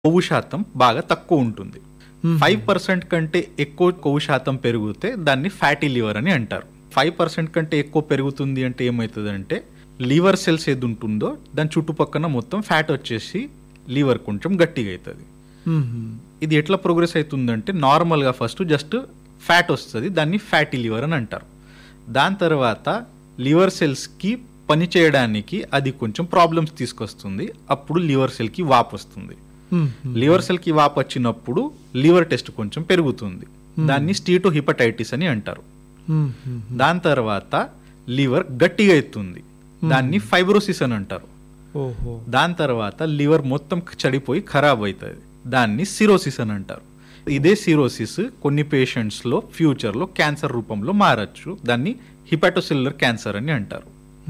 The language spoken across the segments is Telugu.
కొవ్వు శాతం బాగా తక్కువ ఉంటుంది ఫైవ్ పర్సెంట్ కంటే ఎక్కువ కొవ్వు శాతం పెరిగితే దాన్ని ఫ్యాటీ లివర్ అని అంటారు ఫైవ్ పర్సెంట్ కంటే ఎక్కువ పెరుగుతుంది అంటే ఏమవుతుందంటే లివర్ సెల్స్ ఏది ఉంటుందో దాని చుట్టుపక్కన మొత్తం ఫ్యాట్ వచ్చేసి లివర్ కొంచెం గట్టిగా అవుతుంది ఇది ఎట్లా ప్రోగ్రెస్ అవుతుందంటే నార్మల్గా ఫస్ట్ జస్ట్ ఫ్యాట్ వస్తుంది దాన్ని ఫ్యాటీ లివర్ అని అంటారు దాని తర్వాత లివర్ సెల్స్కి పని చేయడానికి అది కొంచెం ప్రాబ్లమ్స్ తీసుకొస్తుంది అప్పుడు లివర్ సెల్కి వాపు వస్తుంది లివర్ సెల్కి వాపు వచ్చినప్పుడు లివర్ టెస్ట్ కొంచెం పెరుగుతుంది దాన్ని స్టీటో హిపటైటిస్ అని అంటారు దాని తర్వాత లివర్ గట్టిగా అవుతుంది దాన్ని ఫైబ్రోసిస్ అని అంటారు ఓహో దాని తర్వాత లివర్ మొత్తం చెడిపోయి ఖరాబ్ అవుతుంది దాన్ని సిరోసిస్ అని అంటారు ఇదే సిరోసిస్ కొన్ని పేషెంట్స్లో ఫ్యూచర్లో క్యాన్సర్ రూపంలో మారచ్చు దాన్ని హిపాటోసిల్లర్ క్యాన్సర్ అని అంటారు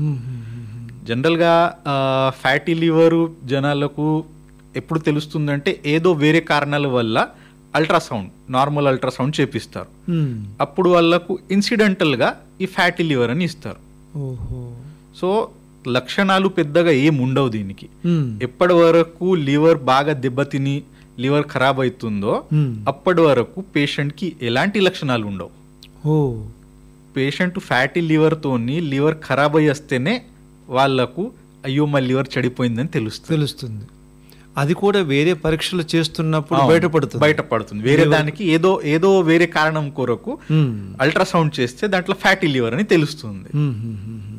జనరల్గా ఫ్యాటీ లివర్ జనాలకు ఎప్పుడు తెలుస్తుందంటే ఏదో వేరే కారణాల వల్ల అల్ట్రాసౌండ్ నార్మల్ అల్ట్రాసౌండ్ చేపిస్తారు అప్పుడు వాళ్ళకు ఇన్సిడెంటల్గా ఈ ఫ్యాటీ లివర్ అని ఇస్తారు ఓహో సో లక్షణాలు పెద్దగా ఏం ఉండవు దీనికి ఎప్పటి వరకు లివర్ బాగా దెబ్బతిని లివర్ ఖరాబ్ అవుతుందో అప్పటి వరకు పేషెంట్కి ఎలాంటి లక్షణాలు ఉండవు ఓ పేషెంట్ ఫ్యాటీ లివర్తోని లివర్ ఖరాబ్ అయ్యి వస్తేనే వాళ్ళకు అయ్యో మా లివర్ చెడిపోయిందని తెలుస్తుంది తెలుస్తుంది అది కూడా వేరే పరీక్షలు చేస్తున్నప్పుడు బయటపడుతుంది బయటపడుతుంది వేరే దానికి ఏదో ఏదో వేరే కారణం కొరకు మ్మ్. అల్ట్రాసౌండ్ చేస్తే దాంట్లో ఫ్యాటీ లివర్ అని తెలుస్తుంది మ్మ్, మ్మ్, మ్మ్, మ్మ్.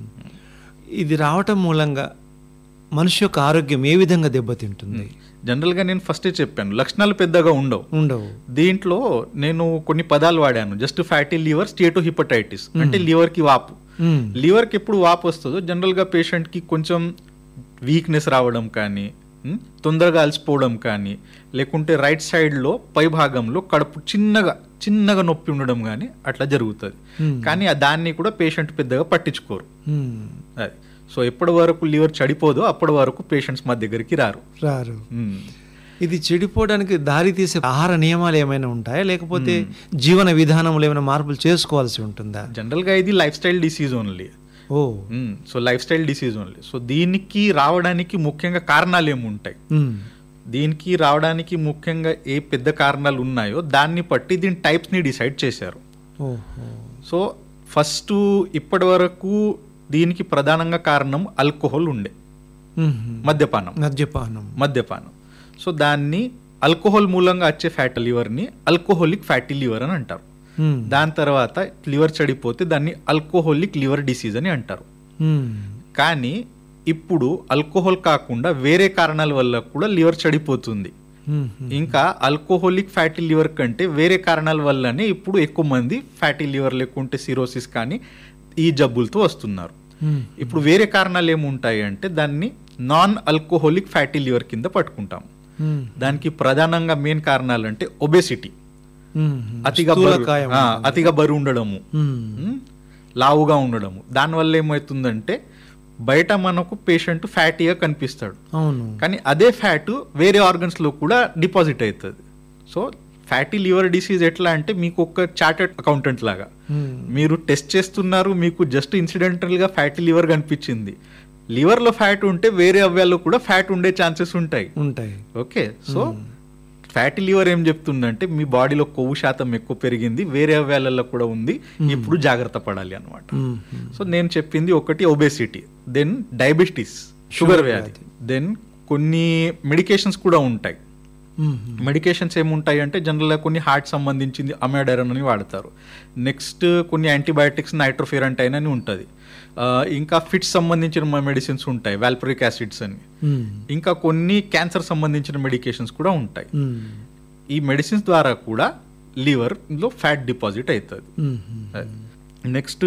ఇది రావటం మూలంగా మనిషి యొక్క ఆరోగ్యం ఏ విధంగా దెబ్బతింటుంది జనరల్గా నేను ఫస్టే చెప్పాను లక్షణాలు పెద్దగా ఉండవు ఉండవు దీంట్లో నేను కొన్ని పదాలు వాడాను just fatty liver steatohepatitis అంటే లివర్ కి వాపు మ్మ్. లివర్ కి ఎప్పుడు వాపు వస్తుందో జనరల్ గా పేషెంట్ కి కొంచెం వీక్నెస్ రావడం కానీ ఉమ్, తొందరగా అలసిపోవడం కానీ లేకుంటే రైట్ సైడ్ లో పై భాగంలో కడుపు చిన్నగా చిన్నగా నొప్పి ఉండడం కానీ అట్లా జరుగుతుంది మ్మ్. కానీ ఆ దాన్ని కూడా పేషెంట్ పెద్దగా పట్టించుకోరు మ్మ్. అది సో ఎప్పటి వరకు లివర్ చెడిపోదో అప్పటి వరకు పేషెంట్స్ మా దగ్గరికి రారు రారు ఉమ్. ఇది చెడిపోవడానికి దారి తీసే ఆహార నియమాలు ఏమైనా ఉంటాయా లేకపోతే జీవన విధానంలో ఏమైనా మార్పులు చేసుకోవాల్సి ఉంటుందా జనరల్గా ఇది లైఫ్ స్టైల్ డిసీజ్ ఓన్లీ ఓ so lifestyle disease only so దీనికి రావడానికి ముఖ్యంగా కారణాలు ఏముంటాయి మ్మ్. దీనికి రావడానికి ముఖ్యంగా ఏ పెద్ద కారణాలు ఉన్నాయో దాన్ని బట్టి దీని టైప్స్ని డిసైడ్ చేశారు ఓహో సో ఫస్ట్ ఇప్పటి వరకు దీనికి ప్రధానంగా కారణం ఆల్కహాల్ ఉండే మ్మ్. మద్యపానం మద్యపానం మద్యపానం సో దాన్ని ఆల్కహాల్ మూలంగా వచ్చే ఫ్యాటీ లివర్ని ఆల్కహాలిక్ ఫ్యాటీ లివర్ అని అంటారు మ్మ్. దాని తర్వాత లివర్ చెడిపోతే దాన్ని ఆల్కహాలిక్ లివర్ డిసీజ్ అని అంటారు మ్మ్. కానీ ఇప్పుడు ఆల్కహాల్ కాకుండా వేరే కారణాల వల్ల కూడా లివర్ చెడిపోతుంది మ్మ్. ఇంకా ఆల్కహాలిక్ ఫ్యాటీ లివర్ కంటే వేరే కారణాల వల్లనే ఇప్పుడు ఎక్కువ మంది ఫ్యాటీ లివర్ లేకుంటే సిరోసిస్ కానీ ఈ జబ్బులతో వస్తున్నారు మ్మ్. ఇప్పుడు వేరే కారణాలు ఏముంటాయి అంటే దాన్ని నాన్ ఆల్కహాలిక్ ఫ్యాటీ లివర్ కింద పట్టుకుంటాం మ్మ్. దానికి ప్రధానంగా మెయిన్ కారణాలు అంటే ఒబేసిటీ మ్మ్. అతిగా బరువు స్థూలకాయం. ఆ, అతిగా బరువు ఉండడము మ్మ్. ఉమ్, లావుగా ఉండడము దానివల్ల ఏమవుతుందంటే బయట మనకు పేషెంట్ ఫ్యాటీగా కనిపిస్తాడు అవును కానీ అదే ఫ్యాట్ వేరే ఆర్గన్స్ లో కూడా డిపాజిట్ అవుతుంది సో ఫ్యాటీ లివర్ డిసీజ్ ఎట్లా అంటే మీకు ఒక చార్టెడ్ అకౌంటెంట్ లాగా మ్మ్. మీరు టెస్ట్ చేస్తున్నారు మీకు జస్ట్ ఇన్సిడెంటల్ గా ఫ్యాటీ లివర్ కనిపించింది లివర్ లో ఫ్యాట్ ఉంటే వేరే అవయాల్లో కూడా ఫ్యాట్ ఉండే ఛాన్సెస్ ఉంటాయి ఉంటాయి ఓకే సో ఫ్యాటీ లివర్ ఏం చెప్తుందంటే మీ బాడీలో కొవ్వు శాతం ఎక్కువ పెరిగింది వేరే అవయాలలో కూడా ఉంది ఇప్పుడు జాగ్రత్త పడాలి అనమాట మ్మ్. సో నేను చెప్పింది ఒకటి ఒబేసిటీ దెన్ డయాబెటీస్ షుగర్ వ్యాధి దెన్ కొన్ని మెడికేషన్స్ కూడా ఉంటాయి మ్మ్. మెడికేషన్స్ ఏముంటాయి అంటే జనరల్గా కొన్ని హార్ట్ సంబంధించింది అమెడరన్ అని వాడతారు నెక్స్ట్ కొన్ని యాంటీబయాటిక్స్ నైట్రోఫిరంటైన్ అని ఉంటుంది ఆ, ఇంకా ఫిట్స్ సంబంధించిన మెడిసిన్స్ ఉంటాయి వాల్పరిక్ యాసిడ్స్ అని మ్మ్. ఇంకా కొన్ని క్యాన్సర్ సంబంధించిన మెడికేషన్స్ కూడా ఉంటాయి మ్మ్. ఈ మెడిసిన్స్ ద్వారా కూడా లివర్ లో ఫ్యాట్ డిపాజిట్ అవుతుంది మ్మ్. నెక్స్ట్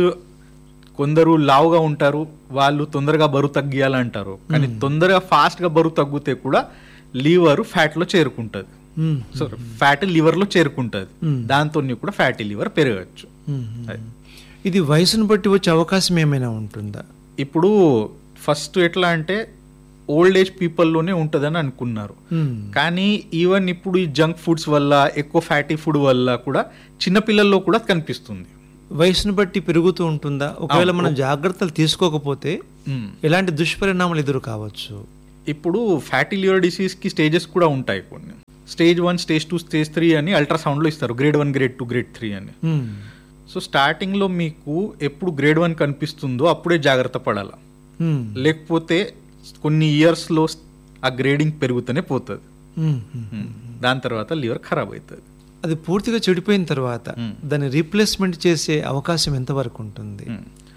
కొందరు లావుగా ఉంటారు వాళ్ళు తొందరగా బరువు తగ్గియాలంటారు కానీ తొందరగా ఫాస్ట్ గా బరువు తగ్గితే కూడా లివర్ ఫ్యాట్ లో చేరుకుంటది మ్మ్. సో ఫ్యాట్ లివర్ లో చేరుకుంటది Hmm. దాంతో కూడా ఫ్యాటీ లివర్ పెరగచ్చు మ్మ్. అది. ఇది వయసును బట్టి వచ్చే అవకాశం ఏమైనా ఉంటుందా ఇప్పుడు ఫస్ట్ ఎట్లా అంటే ఓల్డ్ ఏజ్ పీపుల్లోనే ఉంటుందని అనుకున్నారు మ్మ్. కానీ ఈవెన్ ఇప్పుడు ఈ జంక్ ఫుడ్స్ వల్ల ఎక్కువ ఫ్యాటీ ఫుడ్ వల్ల కూడా చిన్నపిల్లల్లో కూడా కనిపిస్తుంది వయసును బట్టి పెరుగుతూ ఉంటుందా ఒకవేళ మనం జాగ్రత్తలు తీసుకోకపోతే మ్మ్. ఎలాంటి దుష్పరిణామాలు ఎదురు కావచ్చు ఇప్పుడు ఫ్యాటీ లివర్ డిసీజ్కి స్టేజెస్ కూడా ఉంటాయి కొన్ని stage one stage two stage three అని అల్ట్రాసౌండ్లో ఇస్తారు grade one grade two grade three అని మ్మ్. సో స్టార్టింగ్లో మీకు ఎప్పుడు గ్రేడ్ వన్ కనిపిస్తుందో అప్పుడే జాగ్రత్త పడాలా మ్మ్. లేకపోతే కొన్ని ఇయర్స్లో ఆ గ్రేడింగ్ పెరుగుతూనే పోతుంది మ్మ్. మ్మ్. దాని తర్వాత లివర్ ఖరాబ్ అవుతుంది అది పూర్తిగా చెడిపోయిన తర్వాత మ్మ్. దాన్ని రీప్లేస్మెంట్ చేసే అవకాశం ఎంతవరకు ఉంటుంది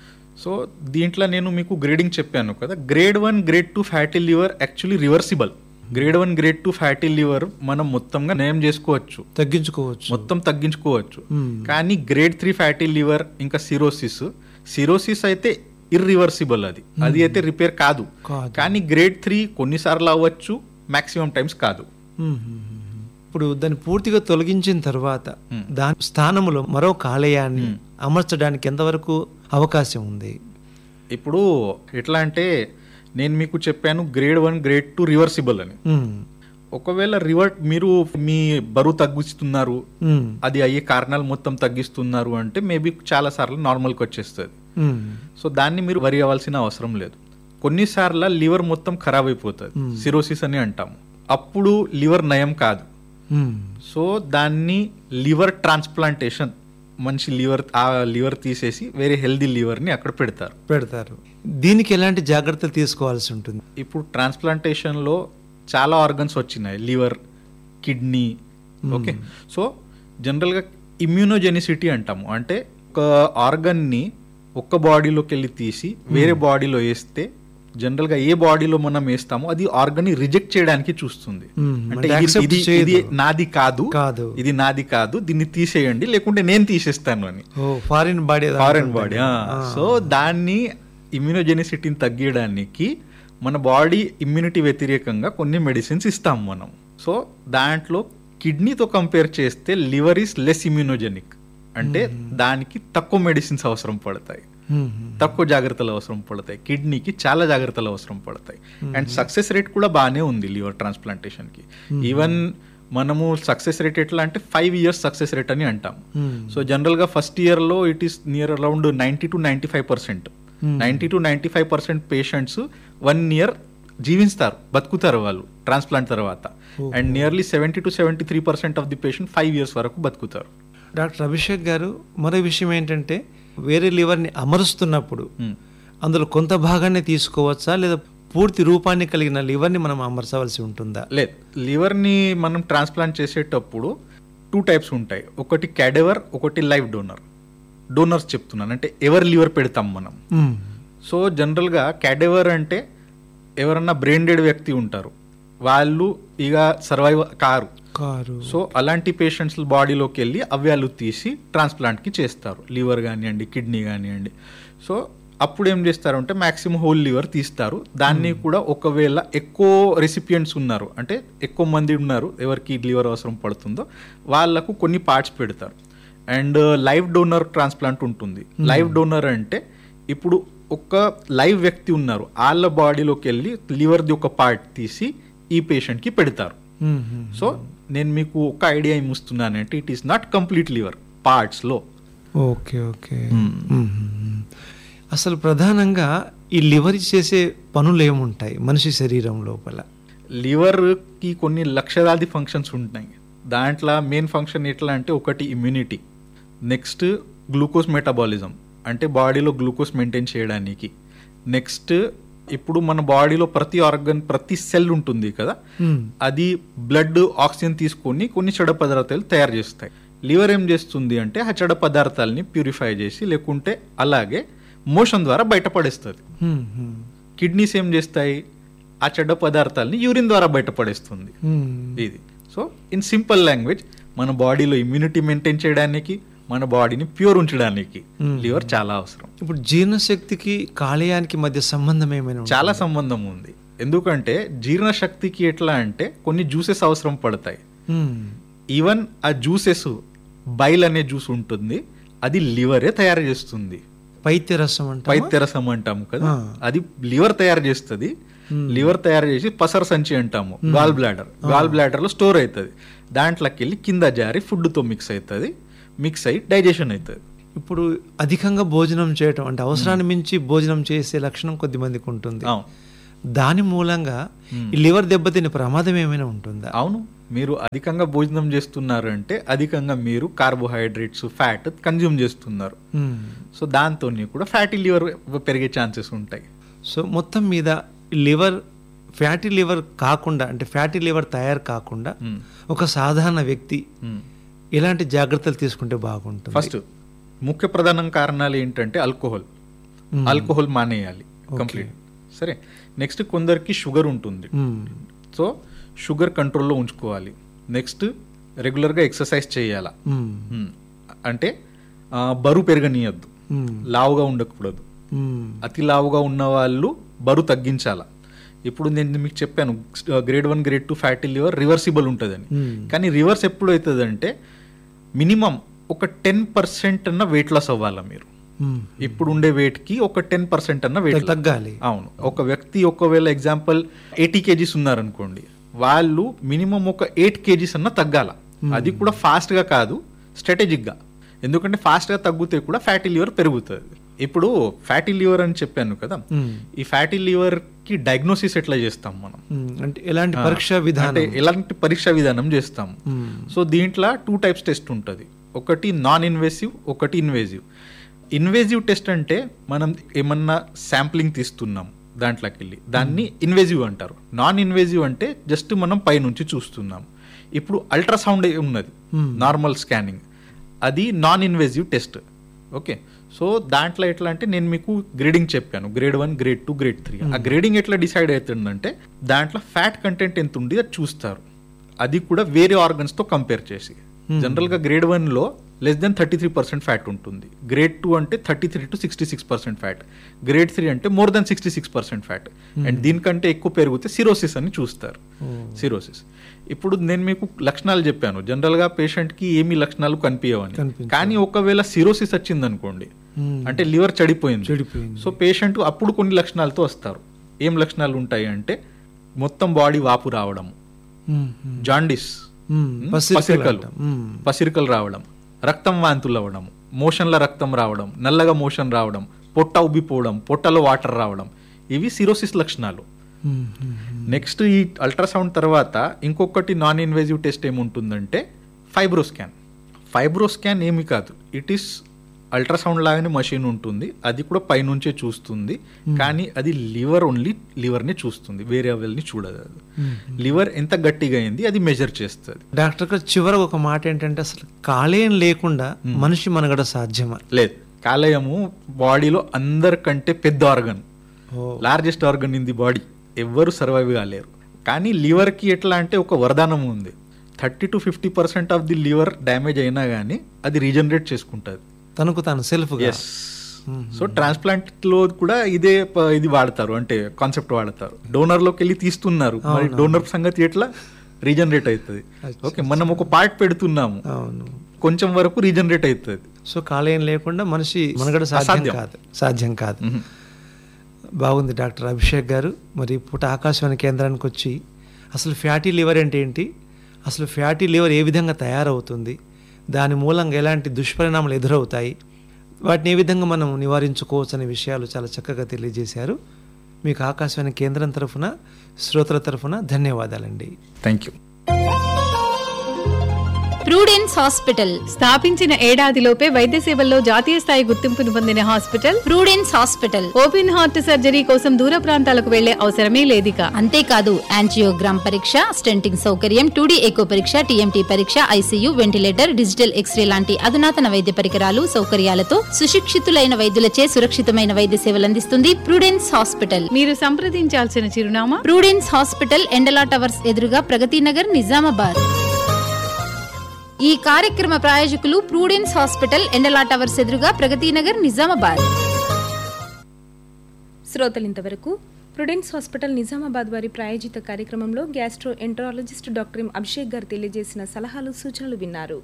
సో దీంట్లో నేను మీకు గ్రేడింగ్ చెప్పాను కదా grade one grade two fatty liver actually reversible grade one grade two fatty liver మనం మొత్తంగా నయం చేసుకోవచ్చు తగ్గించుకోవచ్చు మొత్తం తగ్గించుకోవచ్చు మ్మ్. కానీ గ్రేడ్ త్రీ ఫ్యాటీ లివర్ ఇంకా సిరోసిస్ సిరోసిస్ అయితే ఇర్రివర్సిబుల్ అది అది అయితే రిపేర్ కాదు కాదు. కానీ గ్రేడ్ త్రీ కొన్నిసార్లు అవ్వచ్చు మాక్సిమం టైమ్స్ కాదు మ్మ్. మ్మ్. ఇప్పుడు దాన్ని పూర్తిగా తొలగించిన తర్వాత మ్మ్. దాని స్థానంలో మరో కాలేయాన్ని అమర్చడానికి ఎంతవరకు అవకాశం ఉంది ఇప్పుడు ఎట్లా అంటే నేను మీకు చెప్పాను grade one grade two reversible అని మ్మ్. ఒకవేళ రివర్ట్ మీరు మీ బరువు తగ్గిస్తున్నారు మ్మ్. అది అయ్యే కారణాలు మొత్తం తగ్గిస్తున్నారు అంటే మేబీ చాలా సార్లు నార్మల్కి వచ్చేస్తుంది మ్మ్. సో దాన్ని మీరు వరి అవ్వాల్సిన అవసరం లేదు కొన్నిసార్లు లివర్ మొత్తం ఖరాబ్ అయిపోతుంది Hmm. సిరోసిస్ అని అంటాము అప్పుడు లివర్ నయం కాదు మ్మ్. సో దాన్ని లివర్ ట్రాన్స్ప్లాంటేషన్ మనిషి లివర్ ఆ లివర్ తీసేసి వేరే హెల్దీ లివర్ని అక్కడ పెడతారు పెడతారు దీనికి ఎలాంటి జాగ్రత్తలు తీసుకోవాల్సి ఉంటుంది ఇప్పుడు ట్రాన్స్ప్లాంటేషన్లో చాలా ఆర్గన్స్ వచ్చినాయి లివర్ కిడ్నీ ఓకే సో జనరల్గా ఇమ్యూనోజెనిసిటీ అంటాము అంటే ఒక ఆర్గన్ని ఒక్క బాడీలోకి వెళ్ళి తీసి వేరే బాడీలో వేస్తే జనరల్గా ఏ బాడీలో మనం వేస్తామో అది ఆర్గన్ని రిజెక్ట్ చేయడానికి చూస్తుంది మ్మ్. అంటే అంటే ఇది- accept ఇది చేయదు. ఇది నాది కాదు కాదు ఇది నాది కాదు దీన్ని తీసేయండి లేకుంటే నేను తీసేస్తాను అని ఓ foreign body foreign body so దాన్ని ఇమ్యూనోజెనిసిటీని తగ్గించడానికి మన బాడీ ఇమ్యూనిటీ వ్యతిరేకంగా కొన్ని మెడిసిన్స్ ఇస్తాం మనం సో దాంట్లో కిడ్నీతో కంపేర్ చేస్తే లివర్ ఈస్ లెస్ ఇమ్యూనోజెనిక్ అంటే దానికి తక్కువ మెడిసిన్స్ అవసరం పడతాయి తక్కువ జాగ్రత్తలు అవసరం పడతాయి కిడ్నీకి చాలా జాగ్రత్తలు అవసరం పడతాయి అండ్ సక్సెస్ రేట్ కూడా బాగానే ఉంది లివర్ ట్రాన్స్ప్లాంటేషన్ కి ఈవెన్ మనము సక్సెస్ రేట్ ఎట్లా అంటే ఫైవ్ ఇయర్స్ సక్సెస్ రేట్ అని అంటాం సో జనరల్ గా ఫస్ట్ ఇయర్ లో it is near around ninety to ninety five percent ninety to ninety five percent patients one year జీవిస్తారు బతుకుతారు వాళ్ళు ట్రాన్స్ప్లాంట్ తర్వాత and nearly seventy to seventy three percent of the patient five years వరకు బతుకుతారు డాక్టర్ అభిషేక్ గారు మరో విషయం ఏంటంటే వేరే లివర్ని అమరుస్తున్నప్పుడు Hmm. అందులో కొంత భాగాన్ని తీసుకోవచ్చా లేదా పూర్తి రూపాన్ని కలిగిన లివర్ని మనం అమర్చవలసి ఉంటుందా లేదు లివర్ని మనం ట్రాన్స్ప్లాంట్ చేసేటప్పుడు టూ టైప్స్ ఉంటాయి ఒకటి క్యాడెవర్ ఒకటి లైవ్ డోనర్ డోనర్స్ చెప్తున్నాను అంటే ఎవరి లివర్ పెడతాం మనం మ్మ్. సో జనరల్గా క్యాడెవర్ అంటే ఎవరన్నా బ్రెయిన్ వ్యక్తి ఉంటారు వాళ్ళు ఇక సర్వైవ్ కారు కారు సో అలాంటి పేషెంట్స్ బాడీలోకి వెళ్ళి అవయాలు తీసి ట్రాన్స్ప్లాంట్కి చేస్తారు లివర్ కానివ్వండి కిడ్నీ కానివ్వండి సో అప్పుడు ఏం చేస్తారంటే మాక్సిమం హోల్ లివర్ తీస్తారు దాన్ని కూడా ఒకవేళ ఎక్కువ రెసిపియంట్స్ ఉన్నారు అంటే ఎక్కువ మంది ఉన్నారు ఎవరికి లివర్ అవసరం పడుతుందో వాళ్ళకు కొన్ని పార్ట్స్ పెడతారు అండ్ లైవ్ డోనర్ ట్రాన్స్ప్లాంట్ ఉంటుంది లైవ్ డోనర్ అంటే ఇప్పుడు ఒక లైవ్ వ్యక్తి ఉన్నారు వాళ్ళ బాడీలోకి వెళ్ళి లివర్ది ఒక పార్ట్ తీసి ఈ పేషెంట్కి పెడతారు మ్మ్. మ్మ్. సో నేను మీకు ఒక ఐడియా ఏమిస్తున్నానంటే it is not complete liver పార్ట్స్లో ఓకే ఓకే మ్మ్. అసలు ప్రధానంగా ఈ లివర్ చేసే పనులు ఏముంటాయి మనిషి శరీరం లోపల లివర్కి కొన్ని లక్షలాది ఫంక్షన్స్ ఉంటాయి దాంట్లో మెయిన్ ఫంక్షన్ ఎట్లా అంటే ఒకటి ఇమ్యూనిటీ నెక్స్ట్ గ్లూకోజ్ మెటబాలిజం అంటే బాడీలో గ్లూకోజ్ మెయింటైన్ చేయడానికి నెక్స్ట్ ఇప్పుడు మన బాడీలో ప్రతి ఆర్గన్ ప్రతి సెల్ ఉంటుంది కదా మ్మ్. అది బ్లడ్ ఆక్సిజన్ తీసుకొని కొన్ని చెడ పదార్థాలు తయారు చేస్తాయి లివర్ ఏం చేస్తుంది అంటే ఆ చెడ పదార్థాలని ప్యూరిఫై చేసి లేకుంటే అలాగే మోషన్ ద్వారా బయటపడేస్తుంది మ్మ్. మ్మ్. కిడ్నీస్ ఏం చేస్తాయి ఆ చెడ్డ పదార్థాలని యూరిన్ ద్వారా బయటపడేస్తుంది మ్మ్. ఇది సో ఇన్ సింపుల్ లాంగ్వేజ్ మన బాడీలో ఇమ్యూనిటీ మెయింటైన్ చేయడానికి మన బాడీని ప్యూర్ ఉంచడానికి Hmm. లివర్ చాలా అవసరం ఇప్పుడు జీర్ణశక్తికి కాలేయానికి మధ్య సంబంధం ఏమైనా ఉంటుందా? చాలా సంబంధం ఉంది ఎందుకంటే జీర్ణశక్తికి ఎట్లా అంటే కొన్ని జ్యూసెస్ అవసరం పడతాయి మ్మ్. ఈవెన్ ఆ జ్యూసెస్ బైల్ అనే జ్యూస్ ఉంటుంది అది లివరే తయారు చేస్తుంది పైత్య రసం అంటే పైత్యరసం అంటాము కదా ఆ. అది లివర్ తయారు చేస్తుంది లివర్ తయారు చేసి పసర సంచి అంటాము గాల్ బ్లాడర్ గాల్ బ్లాడర్ లో స్టోర్ అవుతుంది దాంట్లోకి వెళ్ళి కింద జారి ఫుడ్ తో మిక్స్ అవుతుంది మిక్స్ అయ్యి డైజెషన్ అవుతుంది ఇప్పుడు అధికంగా భోజనం చేయటం అంటే అవసరాన్ని మించి భోజనం చేసే లక్షణం కొద్ది మందికి ఉంటుంది అవును దాని మూలంగా ఈ లివర్ దెబ్బతినే ప్రమాదం ఏమైనా ఉంటుందా అవును మీరు అధికంగా భోజనం చేస్తున్నారు అంటే అధికంగా మీరు కార్బోహైడ్రేట్స్ ఫ్యాట్ కన్జ్యూమ్ చేస్తున్నారు మ్మ్. సో దాంతో కూడా ఫ్యాటీ లివర్ పెరిగే ఛాన్సెస్ ఉంటాయి సో మొత్తం మీద లివర్ ఫ్యాటీ లివర్ కాకుండా అంటే ఫ్యాటీ లివర్ తయారు కాకుండా మ్మ్. ఒక సాధారణ వ్యక్తి మ్మ్. ఎలాంటి జాగ్రత్తలు తీసుకుంటే బాగుంటుంది ఫస్ట్ ముఖ్య ప్రధాన కారణాలు ఏంటంటే ఆల్కహాల్ ఆల్కహాల్ మానేయాలి కంప్లీట్ సరే నెక్స్ట్ కొందరికి షుగర్ ఉంటుంది మ్మ్. సో షుగర్ కంట్రోల్లో ఉంచుకోవాలి నెక్స్ట్ రెగ్యులర్గా ఎక్సర్సైజ్ చేయాలా మ్మ్. మ్మ్. అంటే ఆ, బరువు పెరగనీయద్దు మ్మ్. లావుగా ఉండకూడదు మ్మ్. అతి లావుగా ఉన్న వాళ్ళు బరువు తగ్గించాలా ఇప్పుడు నేను మీకు చెప్పాను grade one grade two fatty liver reversible ఉంటుందని మ్మ్. కానీ రివర్స్ ఎప్పుడు అవుతుంది అంటే మినిమం ఒక టెన్ పర్సెంట్ అన్న వెయిట్ లాస్ అవ్వాలా మీరు మ్మ్. ఇప్పుడు ఉండే weight కి ఒక టెన్ పర్సెంట్ అన్న వెయిట్ తగ్గాలి అవును ఒక వ్యక్తి ఒకవేళ ఎగ్జాంపుల్ ఎయిటీ కేజీస్ ఉన్నారనుకోండి వాళ్ళు మినిమం ఒక ఎయిట్ కేజీస్ అన్న తగ్గాల అది కూడా fast గా కాదు strategic గా ఎందుకంటే fast గా తగ్గితే కూడా ఫ్యాటీ లివర్ పెరుగుతుంది ఇప్పుడు ఫ్యాటీ లివర్ అని చెప్పాను కదా మ్మ్. ఈ ఫ్యాటీ లివర్ కి డయాగ్నోసిస్ ఎట్లా చేస్తాం మనం మ్మ్. అంటే ఎలాంటి పరీక్షా అంటే విధానం ఎలాంటి పరీక్ష విధానం చేస్తాం మ్మ్. సో దీంట్లో టూ టైప్స్ టెస్ట్ ఉంటుంది ఒకటి నాన్ ఇన్వేసివ్ ఒకటి ఇన్వేజివ్ ఇన్వేజివ్ టెస్ట్ అంటే మనం ఏమన్నా శాంప్లింగ్ తీస్తున్నాం దాంట్లోకి వెళ్ళి దాన్ని ఇన్వేజివ్ అంటారు నాన్ ఇన్వేజివ్ అంటే జస్ట్ మనం పైనుంచి చూస్తున్నాం ఇప్పుడు అల్ట్రాసౌండ్ ఉన్నది Hmm. నార్మల్ స్కానింగ్ అది non invasive test okay so దాంట్లో ఎట్లా అంటే నేను మీకు గ్రేడింగ్ చెప్పాను grade one grade two grade three ఆ గ్రేడింగ్ ఎట్లా డిసైడ్ అవుతుందంటే దాంట్లో ఫ్యాట్ కంటెంట్ ఎంత ఉంది అది చూస్తారు అది కూడా వేరే organs తో కంపేర్ చేసి జనరల్గా గ్రేడ్ వన్లో less than thirty three percent fat ఉంటుంది గ్రేడ్ టూ అంటే thirty three to sixty six percent fat grade three అంటే more than sixty six percent fat and దీనికంటే ఎక్కువ పెరిగితే సిరోసిస్ అని చూస్తారు సిరోసిస్ ఇప్పుడు నేను మీకు లక్షణాలు చెప్పాను జనరల్గా పేషెంట్కి ఏమీ లక్షణాలు కనిపించవని కనిపించవు. కానీ ఒకవేళ సిరోసిస్ వచ్చింది అనుకోండి మ్మ్. అంటే లివర్ చెడిపోయింది చెడిపోయింది సో పేషెంట్ అప్పుడు కొన్ని లక్షణాలతో వస్తారు ఏం లక్షణాలు ఉంటాయి అంటే మొత్తం బాడీ వాపు రావడం మ్మ్. మ్మ్. జాండిస్ మ్మ్. మ్మ్. పసిరికలు పసిరికలు అంటాం. మ్మ్. పసిరికలు రావడం రక్తం వాంతులు అవ్వడం మోషన్ల రక్తం రావడం నల్లగా మోషన్ రావడం పొట్ట ఉబ్బిపోవడం పొట్టలో వాటర్ రావడం ఇవి సిరోసిస్ లక్షణాలు మ్మ్. మ్మ్. నెక్స్ట్ ఈ అల్ట్రాసౌండ్ తర్వాత ఇంకొకటి నాన్ ఇన్వేజివ్ టెస్ట్ ఏముంటుందంటే ఫైబ్రోస్కాన్ ఫైబ్రోస్కాన్ ఏమి కాదు ఇట్ ఈస్ అల్ట్రాసౌండ్ లాగానే మషిన్ ఉంటుంది అది కూడా పైనుంచే చూస్తుంది కానీ అది లివర్ ఓన్లీ లివర్ని చూస్తుంది వేరే అవల్ని చూడదు అది లివర్ ఎంత గట్టిగా అయింది అది మెజర్ చేస్తుంది డాక్టర్ గారు చివరకు ఒక మాట ఏంటంటే అసలు కాలేయం లేకుండా మనిషి మనగడ సాధ్యమా లేదు కాలేయము బాడీలో అందరికంటే పెద్ద ఆర్గన్ ఓ. Largest organ in the body ఎవ్వరు సర్వైవ్ కాలేరు కానీ లివర్కి ఎట్లా అంటే ఒక వరదానం ఉంది thirty to fifty percent of the liver damage అయినా కానీ అది రీజనరేట్ చేసుకుంటుంది తనకు తాను సెల్ఫ్ ఎస్ సో ట్రాన్స్ప్లాంట్ లో కూడా ఇదే ప- ఇది వాడతారు అంటే కాన్సెప్ట్ వాడతారు డోనర్ లోకి వెళ్ళి తీస్తున్నారు మరి డోనర్ సంగతి ఎట్లా రీజనరేట్ అవుతుంది ఓకే మనం ఒక పార్ట్ పెడుతున్నాము అవును కొంచెం వరకు రీజనరేట్ అవుతుంది సో కాలేయం లేకుండా మనిషి మనగడ సాధ్యం అసాధ్యం. కాదు సాధ్యం కాదు బాగుంది డాక్టర్ అభిషేక్ గారు మరి పూట ఆకాశవాణి కేంద్రానికి వచ్చి అసలు ఫ్యాటీ లివర్ అంటే ఏంటి అసలు ఫ్యాటీ లివర్ ఏ విధంగా తయారవుతుంది దాని మూలంగా ఎలాంటి దుష్పరిణామాలు ఎదురవుతాయి వాటిని ఏ విధంగా మనం నివారించుకోవచ్చు అనే విషయాలు చాలా చక్కగా తెలియజేశారు మీకు ఆకాశవాణి కేంద్రం తరఫున శ్రోతల తరఫున ధన్యవాదాలండి థ్యాంక్ యూ ప్రూడెన్స్ హాస్పిటల్ స్థాపించిన ఏడాదిలోపే వైద్య సేవల్లో జాతీయ స్థాయి గుర్తింపును పొందిన hospital Prudence hospital open heart surgery కోసం దూర ప్రాంతాలకు వెళ్లే అవసరమే లేదిక అంతేకాదు యాంజియోగ్రామ్ పరీక్ష స్టెంటింగ్ సౌకర్యం టూడీ ఎకో పరీక్ష టీఎంటీ పరీక్ష ఐసీయూ వెంటిలేటర్ డిజిటల్ ఎక్స్రే లాంటి అధునాతన వైద్య పరికరాలు సౌకర్యాలతో సుశిక్షితులైన వైద్యులచే సురక్షితమైన వైద్య సేవలు అందిస్తుంది ప్రూడెన్స్ హాస్పిటల్ మీరు సంప్రదించాల్సిన చిరునామా ప్రూడెన్స్ హాస్పిటల్ ఎండలా టవర్స్ ఎదురుగా ప్రగతి నగర్ నిజామాబాద్ ఈ కార్యక్రమ ప్రాయోజకులు ప్రూడెన్స్ హాస్పిటల్ ఎండలా టవర్స్ ఎదురుగా ప్రగతి నగర్ నిజామాబాద్ శ్రోతలు ఇంతవరకు ప్రుడెన్స్ హాస్పిటల్ నిజామాబాద్ వారి ప్రాయోజిత కార్యక్రమంలో gastroenterologist doctor M Abhishek garu తెలియజేసిన సలహాలు సూచనలు విన్నారు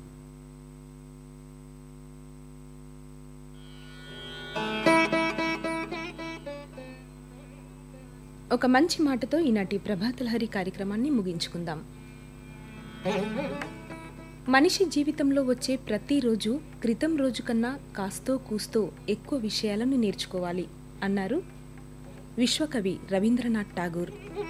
ఒక మంచి మాటతో ఈనాటి ప్రభాతలహరి కార్యక్రమాన్ని ముగించుకుందాం మనిషి జీవితంలో వచ్చే ప్రతిరోజు క్రితం రోజు కన్నా కాస్తో కూస్తో ఎక్కువ విషయాలను నేర్చుకోవాలి అన్నారు విశ్వకవి రవీంద్రనాథ్ ఠాగూర్